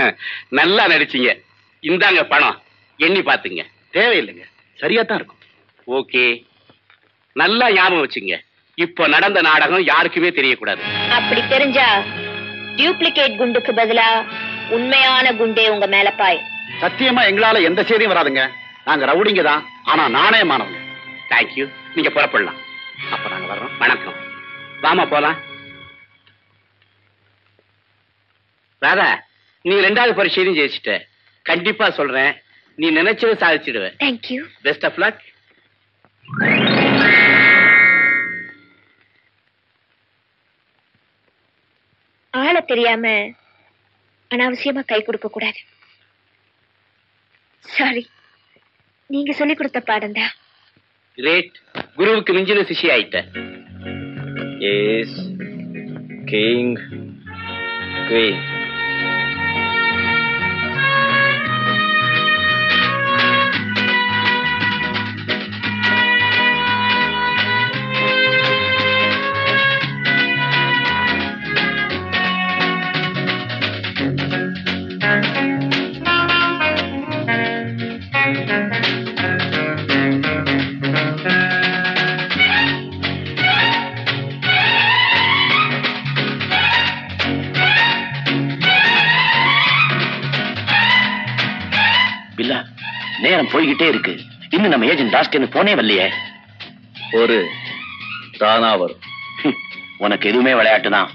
நல்லா நடிச்சீங்க இந்தாங்க பணம் எண்ணி பாத்துங்க தேவையில்லைங்க சரியா தான் இருக்கும் ஓகே நல்லா ஞாபகம் வச்சுங்க இப்போ நடந்த நாடகம் யாருக்குமே தெரியக்கூடாது அப்படி தெரிஞ்சா டியூப்ளிகேட் குண்டுக்கு பதிலா உண்மையான குண்டே உங்க மேல பாய் சத்தியமா எங்களால எந்த செய்தியும் வராதுங்க நாங்க ரவுடிங்க தான் ஆனா நாணயமானவங்க தேங்க்யூ நீங்க புறப்படலாம் அப்ப நாங்க வர்றோம் வணக்கம் வாமா போலாம் ராதா நீ ரெண்டாவது பரீட்சையும் ஜெயிச்சிட்ட கண்டிப்பா சொல்றேன் நீ நினைச்சதை சாதிச்சிடுவ தேங்க்யூ பெஸ்ட் ஆஃப் லக் ஆள தெரியாம அனாவசியமா கை கொடுக்க கூடாது சாரி நீங்க சொல்லி கொடுத்த பாடம் தான் கிரேட் குருவுக்கு மிஞ்சின சிஷி ஆயிட்ட ஏஸ் கிங் குயின் பில்லா நேரம் போய்கிட்டே இருக்கு இன்னும் நம்ம ஏஜென்ட் டாஸ்க்கு போனே வரலையே ஒரு தானா வரும் ஹம், உனக்கு எதுவுமே விளையாட்டு தான்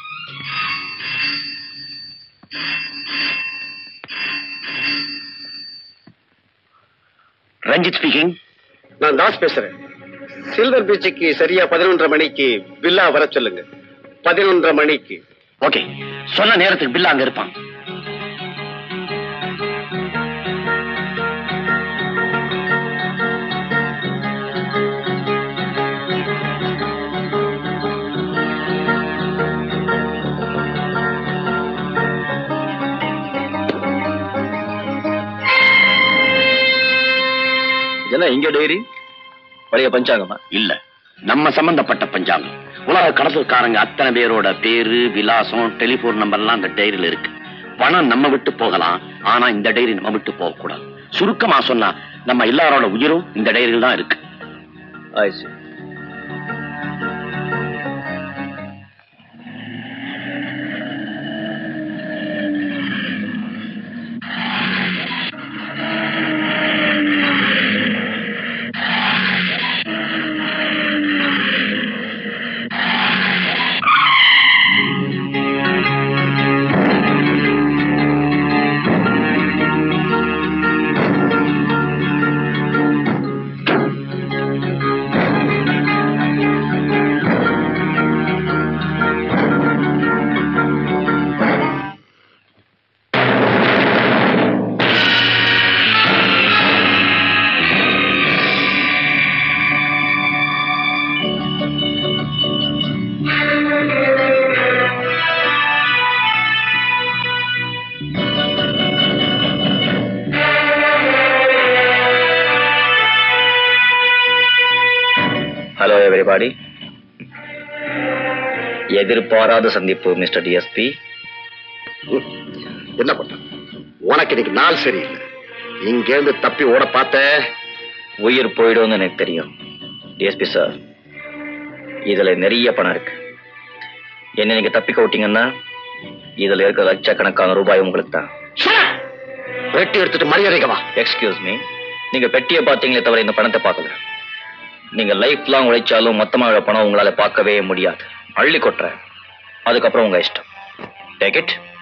ரஞ்சித் ஸ்பீக்கிங் நான் தாஸ் பேசுறேன் சில்வர் பீச்சுக்கு சரியா பதினொன்றரை மணிக்கு பில்லா வர சொல்லுங்க பதினொன்றரை மணிக்கு ஓகே சொன்ன நேரத்துக்கு பில்லா அங்க இருப்பான் இதெல்லாம் எங்க டைரி பழைய பஞ்சாங்கமா இல்ல நம்ம சம்பந்தப்பட்ட பஞ்சாங்கம் உலக கடத்தல்காரங்க அத்தனை பேரோட பேரு விலாசம் டெலிபோன் நம்பர்லாம் அந்த டைரியில இருக்கு பணம் நம்ம விட்டு போகலாம் ஆனா இந்த டைரி நம்ம விட்டு போக கூடாது சுருக்கமா சொன்னா நம்ம எல்லாரோட உயிரும் இந்த டைரியில் தான் இருக்கு ஆயிடுச்சு ஹலோ எவரிபாடி எதிர்பாராத சந்திப்பு மிஸ்டர் டிஎஸ்பி என்ன பண்ண உனக்கு இன்னைக்கு நாள் சரியில்லை இங்க இருந்து தப்பி ஓட பார்த்த உயிர் போயிடும்னு எனக்கு தெரியும் டிஎஸ்பி சார் இதுல நிறைய பணம் இருக்கு என்ன நீங்க தப்பிக்க விட்டீங்கன்னா இதுல இருக்க லட்சக்கணக்கான ரூபாய் உங்களுக்கு தான் வெட்டி எடுத்துட்டு மரியாதைக்கு வா எக்ஸ்கியூஸ் மீ நீங்க பெட்டியை பார்த்தீங்களே தவிர இந்த பணத்தை பார்க்கல நீங்க லைஃப் லாங் உழைச்சாலும் மொத்தமா உள்ள பணம் உங்களால பார்க்கவே முடியாது அள்ளி கொட்டுறேன் அதுக்கப்புறம் உங்க இஷ்டம் டேக் இட்